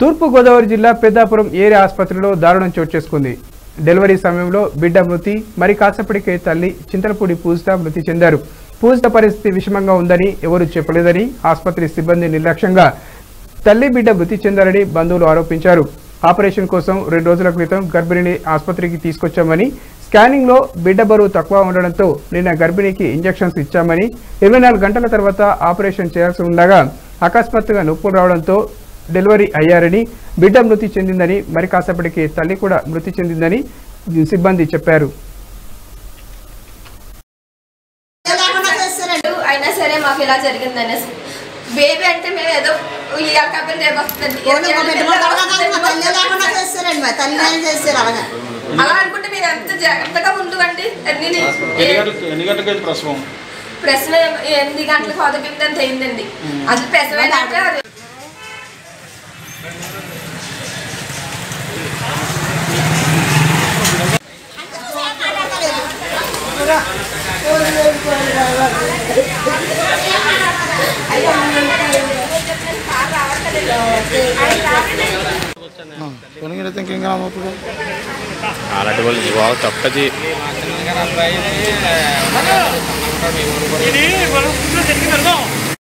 తూర్పుగోదావరి జిల్లా పెద్దాపురం ఏరియా ఆసుపత్రిలో దారుణం చోటు చేసుకుంది డెలివరీ సమయంలో బిడ్డ మృతి మరి కాసేపటికే తల్లి చింతలపూడి పూజిత మృతి చెందారు పూజిత పరిస్థితి విషమంగా ఉందని ఎవరూ చెప్పలేదని ఆసుపత్రి సిబ్బంది నిర్లక్ష్యంగా తల్లి బిడ్డ మృతి చెందారని బంధువులు ఆరోపించారు ఆపరేషన్ కోసం రెండు రోజుల క్రితం గర్భిణిని ఆసుపత్రికి తీసుకొచ్చామని స్కానింగ్ లో బిడ్డ బరువు తక్కువ ఉండడంతో నిన్న గర్భిణికి ఇంజెక్షన్స్ ఇచ్చామని ఇరవై నాలుగు గంటల తర్వాత ఆపరేషన్ చేయాల్సి ఉండగా అకస్మాత్తుగా నొప్పులు రావడంతో డెలివరీ అయ్యారని బిడ్డ మృతి చెందిందని మరి కాసేపటికి తల్లి కూడా మృతి చెందిందని సిబ్బంది చెప్పారు అయినా సరే మాకు ఇలా జరిగింది అనేసి బేబీ అంటే మేము ఏదో ఇవాళ కాబట్టి రేపు వస్తుంది అలా అనుకుంటే మీరు ఎంత జాగ్రత్తగా ముందుకండి అన్ని ఎన్ని గంటలకు ఎన్ని గంటలకు అయింది ప్రసవం ప్రశ్న ఎనిమిది గంటలకు పదకొండు అంత అయిందండి అది ప్రసవేనంటే అది కొనుగోలు ఇంకేం అవుతుంది అలాంటి వాళ్ళు బాగా తప్పది ఇది మనం ఇంట్లో జరిగిన